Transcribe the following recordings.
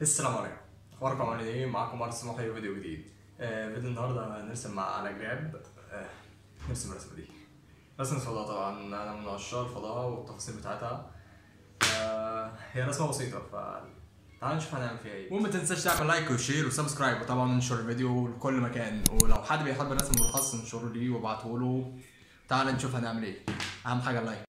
السلام عليكم اخباركم عاملين ايه معاكم مارس محي وفيديو جديد آه فيديو النهارده هنرسم مع على جراب آه نرسم الرسمه دي رسمة فضاء طبعا انا من عشاق الفضاء والتفاصيل بتاعتها آه هي رسمه بسيطه ف تعال نشوف هنعمل فيها ايه المهم ما تنساش تعمل لايك وشير وسبسكرايب وطبعا ننشر الفيديو لكل مكان ولو حد بيحب الرسم بالخاص انشره ليه وابعته له تعال نشوف هنعمل ايه اهم حاجه اللايك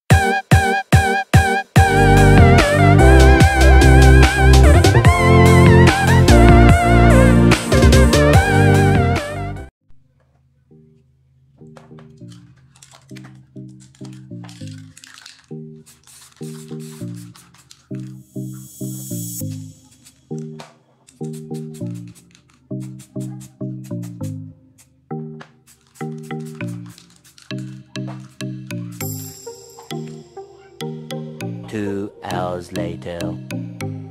Two hours later.